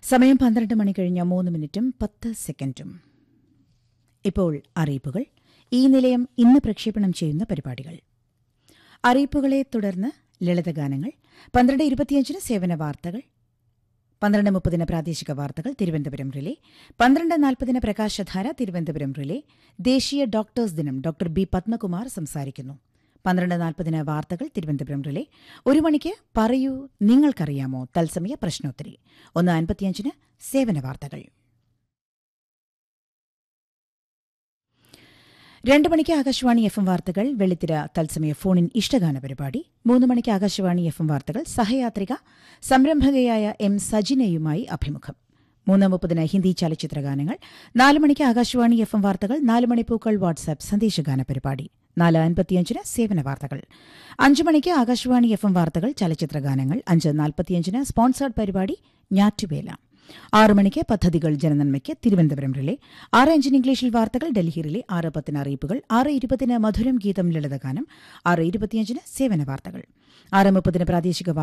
സമയം പന്ത്രണ്ട് മണി കഴിഞ്ഞ മൂന്ന് മിനിറ്റും പത്ത് സെക്കൻഡും ഇപ്പോൾ അറിയിപ്പുകൾ ഈ നിലയം ഇന്ന് പ്രക്ഷേപണം ചെയ്യുന്ന പരിപാടികൾ അറിയിപ്പുകളെ തുടർന്ന് ലളിതഗാനങ്ങൾ പന്ത്രണ്ട് ഇരുപത്തിയഞ്ചിന് സേവന വാർത്തകൾ പന്ത്രണ്ട് മുപ്പതിന് പ്രാദേശിക വാർത്തകൾ തിരുവനന്തപുരം റിലേ പന്ത്രണ്ട് നാൽപ്പതിന് പ്രകാശധാര തിരുവനന്തപുരം റിലേ ദേശീയ ഡോക്ടേഴ്സ് ദിനം ഡോക്ടർ ബി പത്മകുമാർ സംസാരിക്കുന്നു പന്ത്രണ്ട് നാൽപ്പതിന് വാർത്തകൾ തിരുവനന്തപുരം റിലേ ഒരു മണിക്ക് പറയൂ നിങ്ങൾക്കറിയാമോ തത്സമയ പ്രശ്നോത്തരി ഒന്ന് അൻപത്തിയഞ്ചിന് സേവന വാർത്തകൾ രണ്ട് മണിക്ക് ആകാശവാണി എഫ് എം വാർത്തകൾ വെള്ളിത്തിര തത്സമയ ഫോണിൻ ഇഷ്ടഗാന പരിപാടി മൂന്ന് മണിക്ക് ആകാശവാണി എഫ് എം വാർത്തകൾ സഹയാത്രിക സംരംഭകയായ എം സജിനയുമായി അഭിമുഖം മൂന്ന് മുപ്പതിന് ഹിന്ദി ചലച്ചിത്രഗാനങ്ങൾ നാല് മണിക്ക് ആകാശവാണി എഫ് എം വാർത്തകൾ നാല് മണിപ്പൂക്കൾ വാട്സാപ്പ് സന്ദേശഗാന പരിപാടി നാല് അൻപത്തിയഞ്ചിന് സേവന വാർത്തകൾ അഞ്ച് മണിക്ക് ആകാശവാണി എഫ് എം വാർത്തകൾ ചലച്ചിത്രഗാനങ്ങൾ അഞ്ച് നാൽപ്പത്തിയഞ്ചിന് സ്പോൺസേർഡ് പരിപാടി ഞാറ്റുവേല ആറ് മണിക്ക് പദ്ധതികൾ ജനനന്മയ്ക്ക് തിരുവനന്തപുരം റിലേ ആറ് അഞ്ചിന് ഇംഗ്ലീഷിൽ വാർത്തകൾ ഡൽഹി റിലേ ആറ് പത്തിന് അറിയിപ്പുകൾ ആറ് ഇരുപതിന് മധുരം ഗീതം ലളിതഗാനം ആറ് ഇരുപത്തിയഞ്ചിന് സേവന വാർത്തകൾ ആറ് മുപ്പതിന് പ്രാദേശിക